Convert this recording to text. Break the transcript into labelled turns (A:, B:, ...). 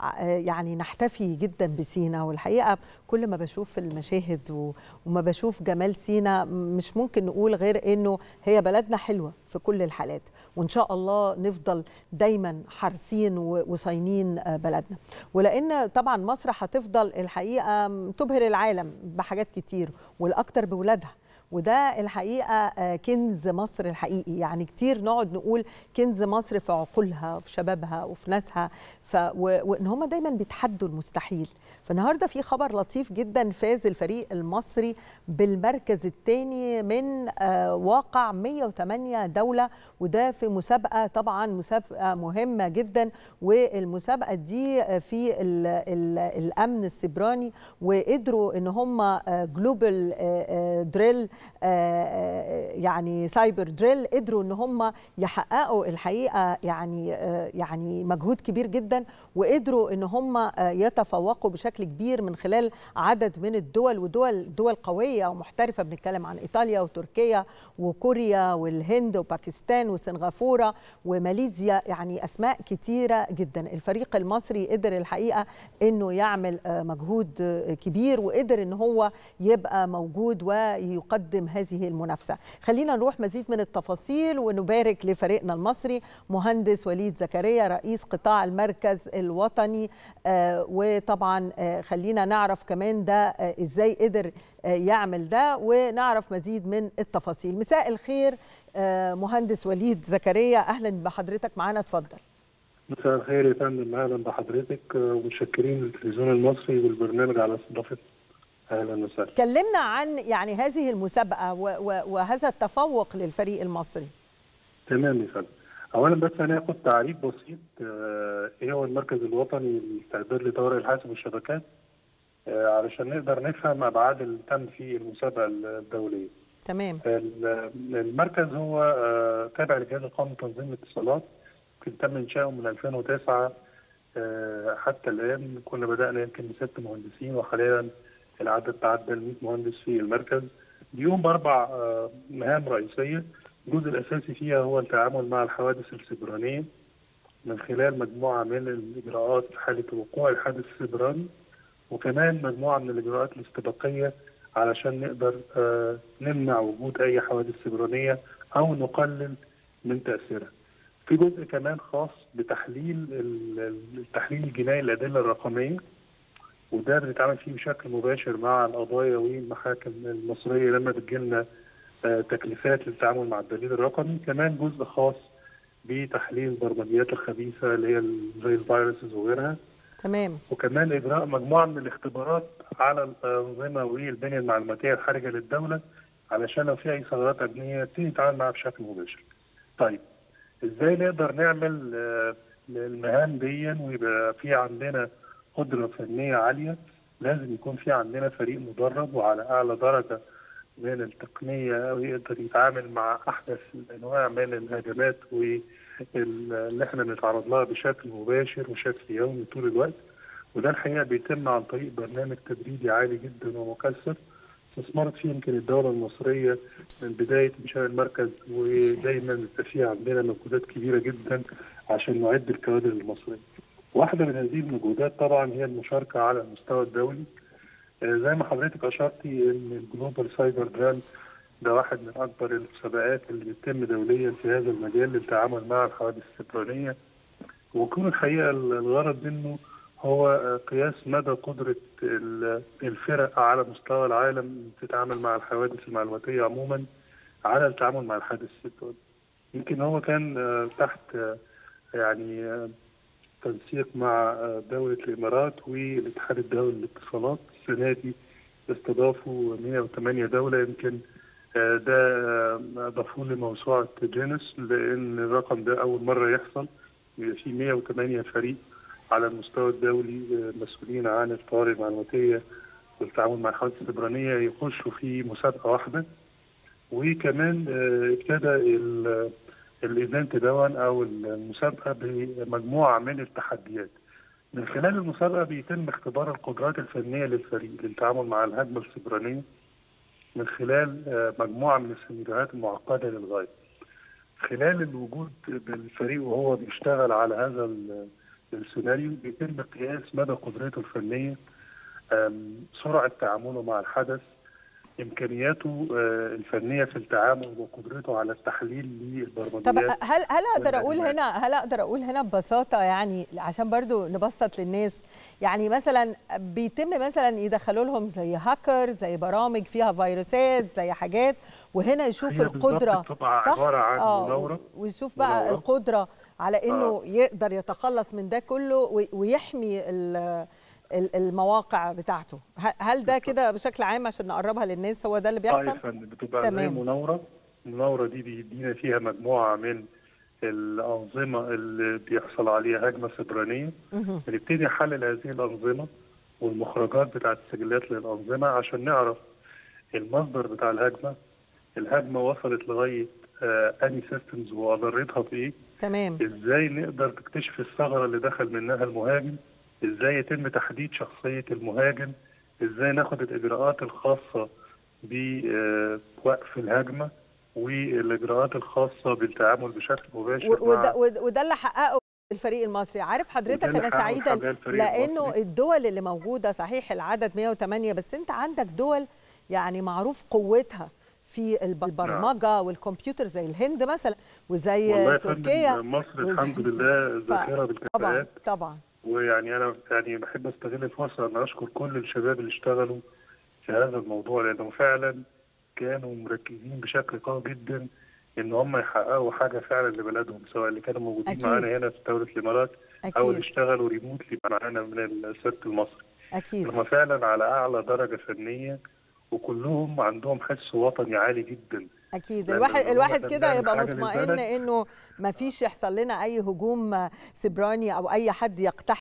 A: يعني نحتفي جدا بسينا والحقيقه كل ما بشوف المشاهد وما بشوف جمال سينا مش ممكن نقول غير انه هي بلدنا حلوه في كل الحالات وان شاء الله نفضل دايما حريصين وصاينين بلدنا ولان طبعا مصر هتفضل الحقيقه تبهر العالم بحاجات كتير والاكثر بولادها وده الحقيقه كنز مصر الحقيقي يعني كتير نقعد نقول كنز مصر في عقولها وفي شبابها وفي ناسها ف وان هم دايما بيتحدوا المستحيل فالنهارده في خبر لطيف جدا فاز الفريق المصري بالمركز الثاني من واقع 108 دوله وده في مسابقه طبعا مسابقه مهمه جدا والمسابقه دي في ال ال الامن السبراني وقدروا ان هم جلوبال دريل يعني سايبر دريل قدروا ان هم يحققوا الحقيقه يعني يعني مجهود كبير جدا وقدروا ان هم يتفوقوا بشكل كبير من خلال عدد من الدول ودول دول قويه ومحترفه بنتكلم عن ايطاليا وتركيا وكوريا والهند وباكستان وسنغافوره وماليزيا يعني اسماء كتيره جدا الفريق المصري قدر الحقيقه انه يعمل مجهود كبير وقدر ان هو يبقى موجود ويقدم هذه المنافسه خلينا نروح مزيد من التفاصيل ونبارك لفريقنا المصري مهندس وليد زكريا رئيس قطاع المركز الوطني آه وطبعا آه خلينا نعرف كمان ده آه ازاي قدر يعمل ده ونعرف مزيد من التفاصيل مساء الخير مهندس وليد زكريا اهلا بحضرتك معانا اتفضل
B: مساء الخير يا فندم اهلا بحضرتك ومتشكرين للتلفزيون المصري والبرنامج على استضافه اهلا وسهلا
A: كلمنا عن يعني هذه المسابقه وهذا التفوق للفريق المصري
B: تمام يا فندم اولا بس هناخد تعريف بسيط ايه هو المركز الوطني للتعداد لطوارئ الحاسب والشبكات علشان نقدر نفهم ابعاد اللي تم في المسابقه الدوليه.
A: تمام.
B: المركز هو تابع للجهاز القومي لتنظيم الاتصالات يمكن تم انشاؤه من 2009 حتى الان كنا بدانا يمكن بست مهندسين وحاليا العدد تعدى ال 100 مهندس في المركز بيقوم باربع مهام رئيسيه الجزء الاساسي فيها هو التعامل مع الحوادث السيبرانيه من خلال مجموعه من الاجراءات في حاله وقوع الحادث السيبراني وكمان مجموعه من الاجراءات الاستباقيه علشان نقدر نمنع وجود اي حوادث سيبرانيه او نقلل من تاثيرها. في جزء كمان خاص بتحليل التحليل الجنائي الادله الرقميه وده بنتعامل فيه بشكل مباشر مع القضايا والمحاكم المصريه لما بتجيلنا تكليفات للتعامل مع الدليل الرقمي كمان جزء خاص بتحليل البرمجيات الخبيثه اللي هي زي الفيروسز وغيرها
A: تمام
B: وكمان اجراء مجموعه من الاختبارات على الانظمه والبنيه المعلوماتيه الخارجه للدوله علشان لو في اي ثغرات امنيه نبتدي نتعامل معاها بشكل مباشر. طيب ازاي نقدر نعمل المهام دي ويبقى في عندنا قدره فنيه عاليه لازم يكون في عندنا فريق مدرب وعلى اعلى درجه من التقنيه ويقدر يتعامل مع احدث الانواع من الهجمات واللي احنا بنتعرض لها بشكل مباشر وشكل يومي طول الوقت وده الحقيقه بيتم عن طريق برنامج تدريبي عالي جدا ومكثف استثمرت فيه يمكن الدوله المصريه من بدايه انشاء المركز ودايما بيبقى فيه عندنا مجهودات كبيره جدا عشان نعد الكوادر المصريه. واحده من هذه المجهودات طبعا هي المشاركه على المستوى الدولي زي ما حضرتك اشرتي ان الجلوبال سايبر دران ده واحد من اكبر المسابقات اللي بتتم دوليا في هذا المجال للتعامل مع الحوادث السيبرانيه ويكون الحقيقه الغرض منه هو قياس مدى قدره الفرق على مستوى العالم تتعامل مع الحوادث المعلوماتيه عموما على التعامل مع الحادث السيبراني. يمكن هو كان تحت يعني تنسيق مع دولة الإمارات والاتحاد الدولي للاتصالات السنة دي استضافوا 108 دولة يمكن ده أضافوه لموسوعة جينيس لأن الرقم ده أول مرة يحصل يبقى في 108 فريق على المستوى الدولي مسؤولين عن الطوارئ المعلوماتية والتعامل مع الحوادث السيبرانية يخشوا في مسابقة واحدة وكمان ابتدى الايفنت دون او المسابقه بمجموعه من التحديات. من خلال المسابقه بيتم اختبار القدرات الفنيه للفريق للتعامل مع الهجمه السيبرانيه من خلال مجموعه من السيناريوهات المعقده للغايه. خلال الوجود بالفريق وهو بيشتغل على هذا السيناريو بيتم قياس مدى قدرته الفنيه آم، سرعه تعامله مع الحدث امكانياته آه، الفنيه في التعامل وقدرته على التحليل
A: طب
B: للبرمجيات
A: هل هل اقدر اقول
B: والأدوات.
A: هنا هل اقدر اقول هنا ببساطه يعني عشان برضو نبسط للناس يعني مثلا بيتم مثلا يدخلوا لهم زي هاكر زي برامج فيها فيروسات زي حاجات وهنا يشوف
B: هي بالظبط
A: القدره
B: بتبقى
A: صح؟
B: عباره عن
A: اه
B: مناوره
A: ويشوف بقى
B: مناورة.
A: القدره على انه
B: آه.
A: يقدر يتخلص من ده كله وي- ويحمي ال- ال- المواقع بتاعته ه- هل ده
B: بالظبط.
A: كده بشكل عام عشان نقربها للناس هو ده اللي
B: اه يا
A: بيحصل
B: فندم بتبقى زي
A: تمام.
B: مناوره المناوره دي بيدينا فيها مجموعه من الانظمه اللي بيحصل عليها هجمه سبرانيه
A: مهم.
B: بنبتدي نحلل هذه الانظمه والمخرجات بتاعت السجلات للانظمه عشان نعرف المصدر بتاع الهجمه الهجمه وصلت لغايه آه اني سيستمز واضرتها بايه
A: تمام
B: ازاي نقدر تكتشف الثغره اللي دخل منها المهاجم ازاي يتم تحديد شخصيه المهاجم ازاي ناخد الاجراءات الخاصه بوقف الهجمه والاجراءات الخاصه بالتعامل بشكل مباشر
A: و- وده,
B: مع
A: وده وده اللي حققه الفريق المصري عارف حضرتك
B: وده اللي
A: انا
B: حققه
A: سعيده
B: الحقيقة الفريق
A: لانه
B: المصري.
A: الدول اللي موجوده صحيح العدد 108 بس انت عندك دول يعني معروف قوتها في الب- البرمجه والكمبيوتر زي الهند مثلا وزي
B: والله يا
A: تركيا
B: فندم مصر
A: وزي-
B: الحمد لله ذاكره
A: طبعا
B: بالكفاءات
A: طبعا
B: ويعني انا يعني بحب استغل الفرصه ان اشكر كل الشباب اللي اشتغلوا في هذا الموضوع لانهم فعلا كانوا مركزين بشكل قوي جدا ان هم يحققوا حاجه فعلا لبلدهم سواء اللي كانوا موجودين
A: أكيد.
B: معانا هنا في دوله الامارات او اللي
A: اكيد
B: اشتغلوا ريموتلي معانا من السيرك المصري
A: اكيد
B: هم فعلا على اعلى درجه فنيه وكلهم عندهم حس وطني عالي جدا
A: اكيد
B: لأن
A: الواحد
B: لما
A: الواحد
B: مثلاً
A: كده
B: نعمل
A: يبقى
B: حاجة
A: مطمئن
B: للبلد-
A: انه ما فيش يحصل لنا اي هجوم سبراني او اي حد يقتحم